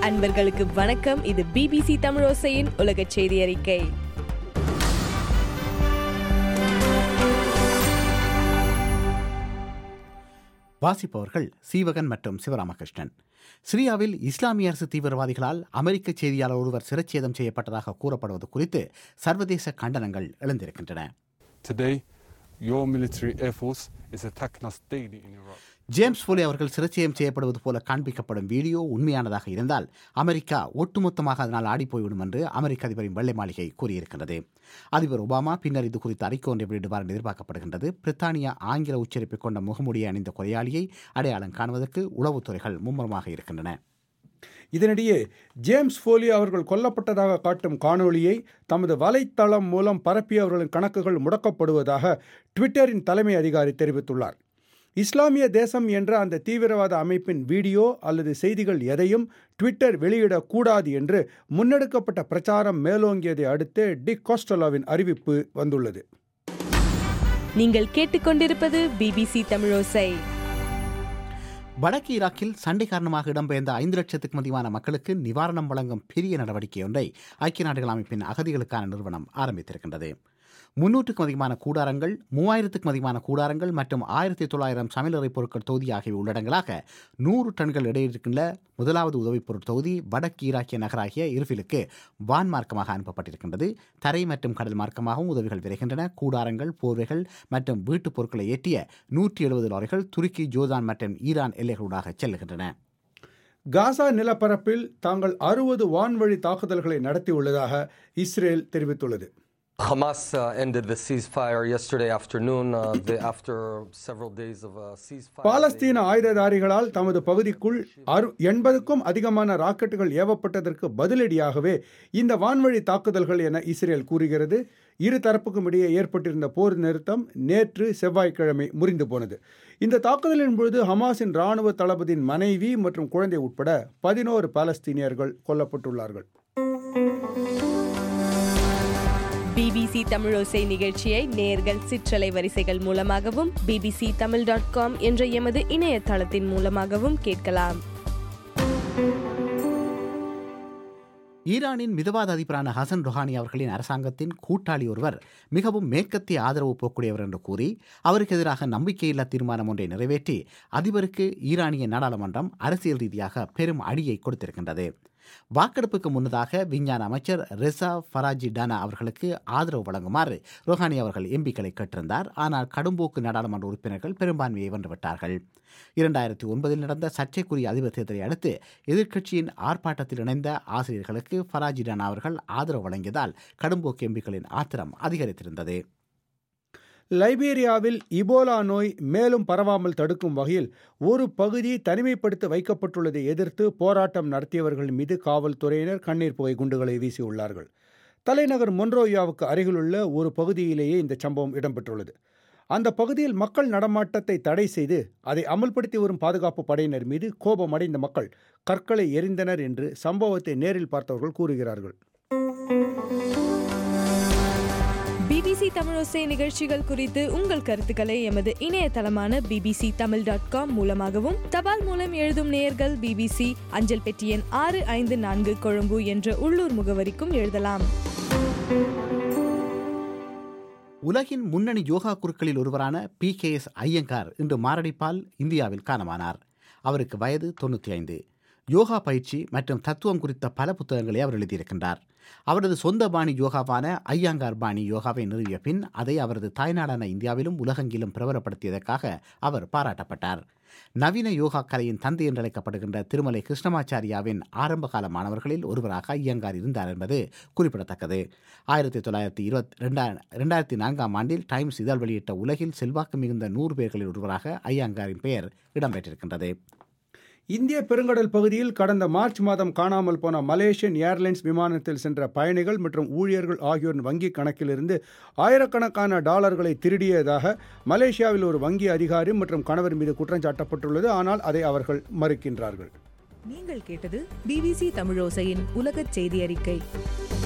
அன்பர்களுக்கு வணக்கம் இது பிபிசி தமிழோசையின் உலக செய்தி அறிக்கை வாசிப்பவர்கள் சீவகன் மற்றும் சிவராமகிருஷ்ணன் சிரியாவில் இஸ்லாமிய அரசு தீவிரவாதிகளால் அமெரிக்க செய்தியாளர் ஒருவர் சிரச்சேதம் செய்யப்பட்டதாக கூறப்படுவது குறித்து சர்வதேச கண்டனங்கள் எழுந்திருக்கின்றன Today, your military air force is attacking us daily in Iraq. James Foley அவர்கள் சிரச்சேதம் செய்யப்படுவது போல காண்பிக்கப்படும் வீடியோ உண்மையானதாக இருந்தால் அமெரிக்கா ஒட்டுமொத்தமாக அதனால் ஆடிப்போய்விடும் என்று அமெரிக்க அதிபரின் வெள்ளை மாளிகை கூறியிருக்கிறது அதிபர் ஒபாமா பின்னர் இது குறித்து அறிக்கை ஒன்றை வெளியிடுவார் என்று எதிர்பார்க்கப்படுகின்றது பிரித்தானியா ஆங்கில உச்சரிப்பு கொண்ட முகமுடியை அணிந்த கொலையாளியை அடையாளம் காணுவதற்கு உளவுத்துறைகள் மும்முரமாக இருக்கின்றன இதனிடையே ஜேம்ஸ் ஃபோலி அவர்கள் கொல்லப்பட்டதாக காட்டும் காணொளியை தமது வலைத்தளம் மூலம் பரப்பிய அவர்களின் கணக்குகள் முடக்கப்படுவதாக ட்விட்டரின் தலைமை அதிகாரி தெரிவித்துள்ளார் இஸ்லாமிய தேசம் என்ற அந்த தீவிரவாத அமைப்பின் வீடியோ அல்லது செய்திகள் எதையும் ட்விட்டர் வெளியிடக்கூடாது என்று முன்னெடுக்கப்பட்ட பிரச்சாரம் மேலோங்கியதை அடுத்து டிக் கோஸ்டலாவின் அறிவிப்பு வந்துள்ளது நீங்கள் கேட்டுக்கொண்டிருப்பது பிபிசி தமிழோசை வடக்கு ஈராக்கில் சண்டை காரணமாக இடம்பெயர்ந்த ஐந்து லட்சத்துக்கும் அதிகமான மக்களுக்கு நிவாரணம் வழங்கும் பெரிய நடவடிக்கை ஒன்றை ஐக்கிய நாடுகள் அமைப்பின் அகதிகளுக்கான நிறுவனம் ஆரம்பித்திருக்கின்றது முன்னூற்றுக்கும் அதிகமான கூடாரங்கள் மூவாயிரத்துக்கும் அதிகமான கூடாரங்கள் மற்றும் ஆயிரத்தி தொள்ளாயிரம் சமையலறை பொருட்கள் தொகுதி ஆகியவை உள்ளடங்கலாக நூறு டன்கள் இடையிருக்கின்ற முதலாவது உதவிப் பொருள் தொகுதி வடக்கு ஈராக்கிய நகராகிய இருஃபிலுக்கு வான் மார்க்கமாக அனுப்பப்பட்டிருக்கின்றது தரை மற்றும் கடல் மார்க்கமாகவும் உதவிகள் விரைகின்றன கூடாரங்கள் போர்வைகள் மற்றும் வீட்டுப் பொருட்களை ஏற்றிய நூற்றி எழுபது லாரிகள் துருக்கி ஜோர்தான் மற்றும் ஈரான் எல்லைகளூடாக செல்லுகின்றன காசா நிலப்பரப்பில் தாங்கள் அறுபது வான்வழி தாக்குதல்களை நடத்தியுள்ளதாக இஸ்ரேல் தெரிவித்துள்ளது Hamas uh, ended the ceasefire yesterday afternoon uh, the, after several days of uh, ceasefire. பாலஸ்தீன ஆயுததாரிகளால் தமது பகுதிக்குள் அறு எண்பதுக்கும் அதிகமான ராக்கெட்டுகள் ஏவப்பட்டதற்கு பதிலடியாகவே இந்த வான்வழி தாக்குதல்கள் என இஸ்ரேல் கூறுகிறது இரு தரப்புக்கும் இடையே ஏற்பட்டிருந்த போர் நிறுத்தம் நேற்று செவ்வாய்க்கிழமை முறிந்து போனது இந்த தாக்குதலின் பொழுது ஹமாஸின் இராணுவ தளபதியின் மனைவி மற்றும் குழந்தை உட்பட பதினோரு பாலஸ்தீனியர்கள் கொல்லப்பட்டுள்ளார்கள் பிபிசி தமிழோசை நிகழ்ச்சியை நேர்கள் சிற்றலை வரிசைகள் மூலமாகவும் பிபிசி தமிழ் டாட் காம் என்ற எமது இணையதளத்தின் மூலமாகவும் கேட்கலாம் ஈரானின் மிதவாத அதிபரான ஹசன் ரொஹானி அவர்களின் அரசாங்கத்தின் கூட்டாளி ஒருவர் மிகவும் மேற்கத்திய ஆதரவு போக்கூடியவர் என்று கூறி அவருக்கு எதிராக நம்பிக்கையில்லா தீர்மானம் ஒன்றை நிறைவேற்றி அதிபருக்கு ஈரானிய நாடாளுமன்றம் அரசியல் ரீதியாக பெரும் அடியை கொடுத்திருக்கின்றது வாக்கெடுப்புக்கு முன்னதாக விஞ்ஞான அமைச்சர் ரெசா ஃபராஜி டானா அவர்களுக்கு ஆதரவு வழங்குமாறு ரோஹானி அவர்கள் எம்பிக்களை கேட்டிருந்தார் ஆனால் கடும்போக்கு நாடாளுமன்ற உறுப்பினர்கள் பெரும்பான்மையை வென்றுவிட்டார்கள் இரண்டாயிரத்தி ஒன்பதில் நடந்த சர்ச்சைக்குரிய அதிபர் தேர்தலை அடுத்து எதிர்க்கட்சியின் ஆர்ப்பாட்டத்தில் இணைந்த ஆசிரியர்களுக்கு ஃபராஜி டானா அவர்கள் ஆதரவு வழங்கியதால் கடும்போக்கு எம்பிக்களின் ஆத்திரம் அதிகரித்திருந்தது லைபீரியாவில் இபோலா நோய் மேலும் பரவாமல் தடுக்கும் வகையில் ஒரு பகுதி தனிமைப்படுத்த வைக்கப்பட்டுள்ளதை எதிர்த்து போராட்டம் நடத்தியவர்கள் மீது காவல்துறையினர் கண்ணீர் புகை குண்டுகளை வீசியுள்ளார்கள் தலைநகர் மொன்ரோயாவுக்கு அருகிலுள்ள ஒரு பகுதியிலேயே இந்த சம்பவம் இடம்பெற்றுள்ளது அந்த பகுதியில் மக்கள் நடமாட்டத்தை தடை செய்து அதை அமல்படுத்தி வரும் பாதுகாப்பு படையினர் மீது கோபமடைந்த மக்கள் கற்களை எரிந்தனர் என்று சம்பவத்தை நேரில் பார்த்தவர்கள் கூறுகிறார்கள் பிபிசி தமிழோசை நிகழ்ச்சிகள் குறித்து உங்கள் கருத்துக்களை எமது இணையதளமான பிபிசி தமிழ் டாட் காம் மூலமாகவும் தபால் மூலம் எழுதும் நேயர்கள் பிபிசி அஞ்சல் பெட்டி எண் ஆறு ஐந்து நான்கு கொழும்பு என்ற உள்ளூர் முகவரிக்கும் எழுதலாம் உலகின் முன்னணி யோகா குருக்களில் ஒருவரான பி கே எஸ் ஐயங்கார் இன்று மாரடைப்பால் இந்தியாவில் காணமானார் அவருக்கு வயது தொண்ணூற்றி ஐந்து யோகா பயிற்சி மற்றும் தத்துவம் குறித்த பல புத்தகங்களை அவர் எழுதியிருக்கின்றார் அவரது சொந்த பாணி யோகாவான ஐயாங்கார் பாணி யோகாவை நிறுவிய பின் அதை அவரது தாய்நாடான இந்தியாவிலும் உலகெங்கிலும் பிரபலப்படுத்தியதற்காக அவர் பாராட்டப்பட்டார் நவீன யோகா கலையின் தந்தை என்றழைக்கப்படுகின்ற திருமலை கிருஷ்ணமாச்சாரியாவின் ஆரம்பகால மாணவர்களில் ஒருவராக ஐயங்கார் இருந்தார் என்பது குறிப்பிடத்தக்கது ஆயிரத்தி தொள்ளாயிரத்தி இருபத்தி ரெண்டா ரெண்டாயிரத்தி நான்காம் ஆண்டில் டைம்ஸ் இதழ் வெளியிட்ட உலகில் செல்வாக்கு மிகுந்த நூறு பேர்களில் ஒருவராக ஐயங்காரின் பெயர் இடம்பெற்றிருக்கின்றது இந்திய பெருங்கடல் பகுதியில் கடந்த மார்ச் மாதம் காணாமல் போன மலேசியன் ஏர்லைன்ஸ் விமானத்தில் சென்ற பயணிகள் மற்றும் ஊழியர்கள் ஆகியோரின் வங்கி கணக்கிலிருந்து ஆயிரக்கணக்கான டாலர்களை திருடியதாக மலேசியாவில் ஒரு வங்கி அதிகாரி மற்றும் கணவர் மீது குற்றம் சாட்டப்பட்டுள்ளது ஆனால் அதை அவர்கள் மறுக்கின்றார்கள் நீங்கள் கேட்டது பிபிசி தமிழோசையின் உலகச் செய்தி அறிக்கை